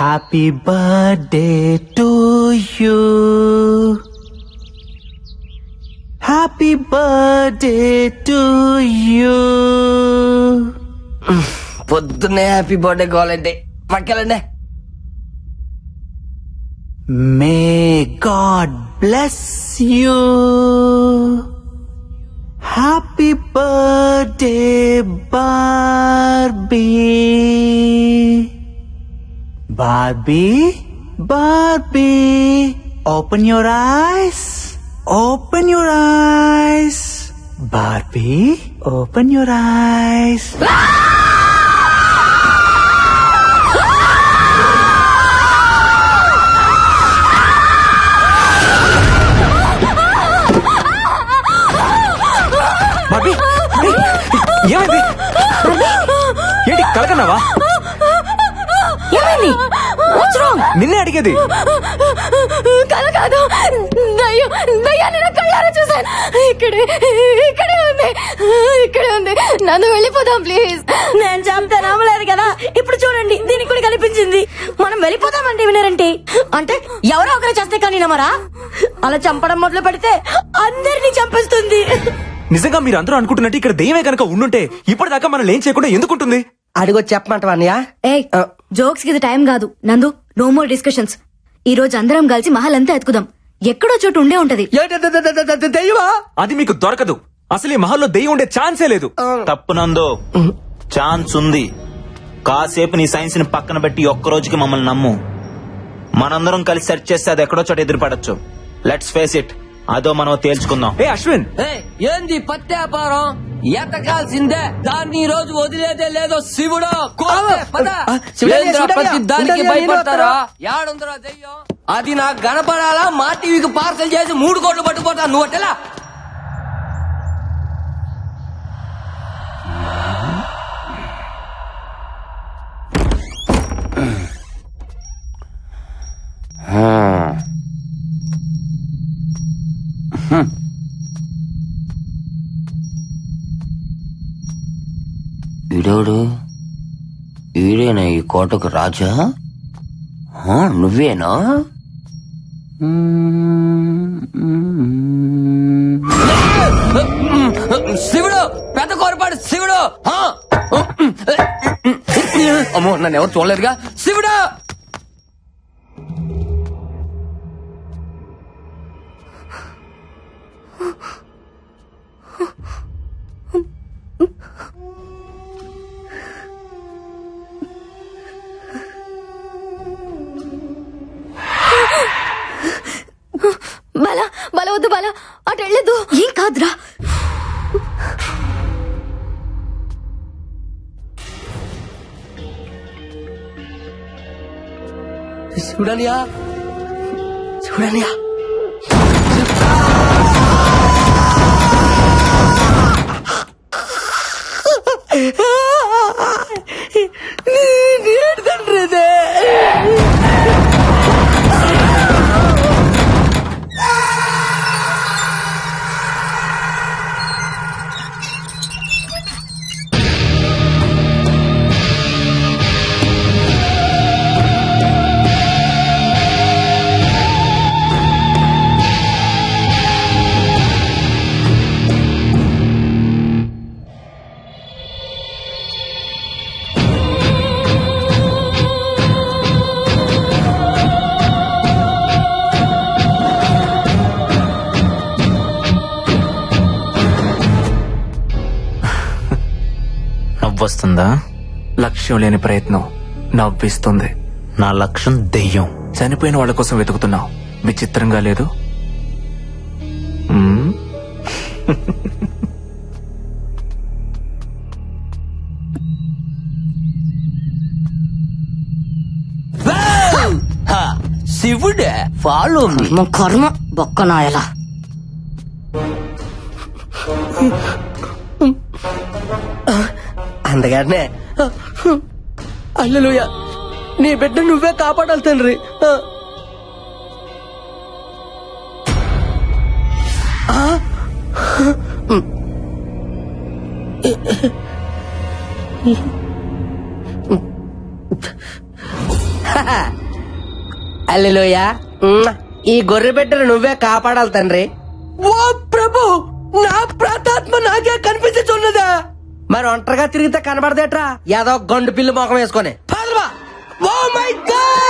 Happy birthday to you happy birthday to you పొద్దున్నే happy birthday కావాలంటే పక్కెళ్ళండి may God bless you happy birthday Barbie Barbie Barbie open your eyes open your eyes Barbie open your eyes Bobby ఏమైంది ఏంటి కలకన్నావా ఏమైంది what's wrong నిన్నే అడిగేది కల కాదు దయ్యం దయ్యాన్ని నా కళ్ళారా చూసాను ఇక్కడే ఇక్కడే ఉంది ఇక్కడే ఉంది నన్ను వెళ్ళిపోదాం ప్లీజ్ నేను చెప్తే నమ్మలేదు కదా ఇప్పుడు చూడండి దీనికి కూడా కనిపించింది మనం వెళ్ళిపోదామంటే వినరంటే అంటే ఎవరో ఒకరు చేస్తే కానీ నమ్మరా అలా చంపడం మొదలు పెడితే అందరినీ చంపేస్తుంది నిజంగా మీరు అందరూ అనుకుంటున్నట్టు ఇక్కడ దెయ్యమే కనుక ఉండుంటే ఇప్పటిదాకా మనం ఏం చేయకుండా ఎందుకుంటుంది అడిగొచ్చి చెప్పమంటావా అన్నయ్య ఏ జోక్స్ కి ఇది టైం కాదు నందు నో మోర్ డిస్కషన్స్ ఈ రోజు అందరం కలిసి మహల్ అంతా ఎత్తుకుదాం ఎక్కడో చోటు ఉండే ఉంటది దెయ్యమా అది మీకు దొరకదు అసలు ఈ మహల్లో దెయ్యం ఉండే ఛాన్సే లేదు తప్పునందో ఛాన్స్ ఉంది కాసేపు నీ సైన్స్ ని పక్కన పెట్టి ఒక్క రోజుకి మమ్మల్ని నమ్ము మనందరం కలిసి సెర్చ్ చేస్తే అది ఎక్కడో చోట ఎదురుపడచ్చు లెట్స్ ఫేస్ ఇట్ అదో మనం తేల్చుకుందాం ఏ అశ్విన్ ఏయ్, ఏంది పత్తి వ్యాపారం ఎతకాల్సిందే దాన్ని ఈ రోజు వదిలేదే లేదో శివుడు కోసే, పద. ఏంద్రా ప్రతి దానికి భయపడతారా యాడుందిరా దెయ్యం అది నాకు కనపడాలా మా టీవీకి పార్సల్ చేసి మూడు కోట్లు పట్టుకుపోతా నువ్వు అట్టెలా ఈడోడు ఈడేనా ఈ కోటకు రాజా ఆ, నువ్వేనా శివుడు పెద్ద కోరపాడు శివుడు ఆ! అమ్మో నన్ను ఎవరు చూడలేదుగా శివుడు బల బల వద్దు బల అటు వెళ్ళదు ఏం కాదురా శివుడనియా శివుడనియా నవ్వొస్తుందా లక్ష్యం లేని ప్రయత్నం నవ్విస్తుంది నా లక్ష్యం దెయ్యం చనిపోయిన వాళ్ళ కోసం వెతుకుతున్నావు విచిత్రంగా లేదు మ్మ్? శివుడే ఫాలో మీ మా కర్మ బొక్క నాయలా అందగానే అల్లెలుయ నీ బిడ్డ నువ్వే కాపాడాలి తండ్రి ఆ. ఆ? అల్లెలోయ ఈ గొర్రె బిడ్డను నువ్వే కాపాడాలి తండ్రి ఓ ప్రభు నా ప్రాతాత్మ నాకే కనిపించుచున్నదా మరి ఒంటరిగా తిరిగితే కనబడదేట్రా ఏదో గండు పిల్లి మొఖం వేసుకొని ఓ మై గాడ్